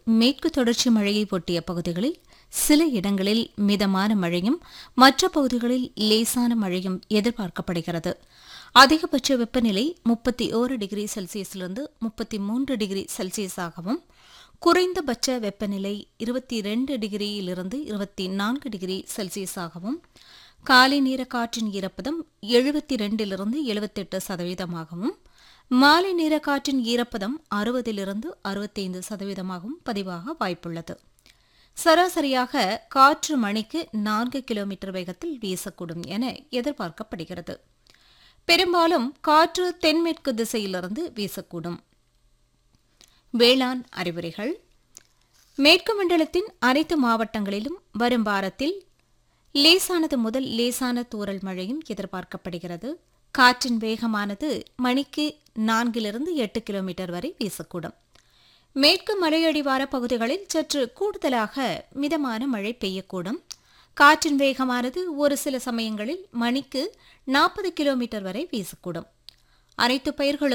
மேற்கு தொடர்ச்சி மழையை ஒட்டிய பகுதிகளில் சில இடங்களில் மிதமான மழையும் மற்ற பகுதிகளில் லேசான மழையும் எதிர்பார்க்கப்படுகிறது அதிகபட்ச வெப்பநிலை முப்பத்தி ஓரு டிகிரி செல்சியஸிலிருந்து முப்பத்தி மூன்று டிகிரி செல்சியஸாகவும் குறைந்தபட்ச வெப்பநிலை இருபத்தி ரெண்டு டிகிரியிலிருந்து இருபத்தி நான்கு டிகிரி செல்சியஸாகவும் காலை நேர காற்றின் ஈரப்பதம் எழுபத்தி ரெண்டிலிருந்து எழுபத்தெட்டு சதவீதமாகவும் மாலை நேர காற்றின் ஈரப்பதம் அறுபதிலிருந்து அறுபத்தைந்து சதவீதமாகவும் பதிவாக வாய்ப்புள்ளது சராசரியாக காற்று மணிக்கு நான்கு கிலோமீட்டர் வேகத்தில் வீசக்கூடும் என எதிர்பார்க்கப்படுகிறது பெரும்பாலும் காற்று தென்மேற்கு திசையிலிருந்து வீசக்கூடும் வேளாண் அறிவுரைகள் மேற்கு மண்டலத்தின் அனைத்து மாவட்டங்களிலும் வரும் வாரத்தில் லேசானது முதல் லேசான தூறல் மழையும் எதிர்பார்க்கப்படுகிறது காற்றின் வேகமானது மணிக்கு நான்கிலிருந்து எட்டு கிலோமீட்டர் வரை வீசக்கூடும் மேற்கு மலையடிவார பகுதிகளில் சற்று கூடுதலாக மிதமான மழை பெய்யக்கூடும் காற்றின் வேகமானது ஒரு சில சமயங்களில் மணிக்கு நாற்பது கிலோமீட்டர் வரை வீசக்கூடும் அனைத்து பயிர்களும்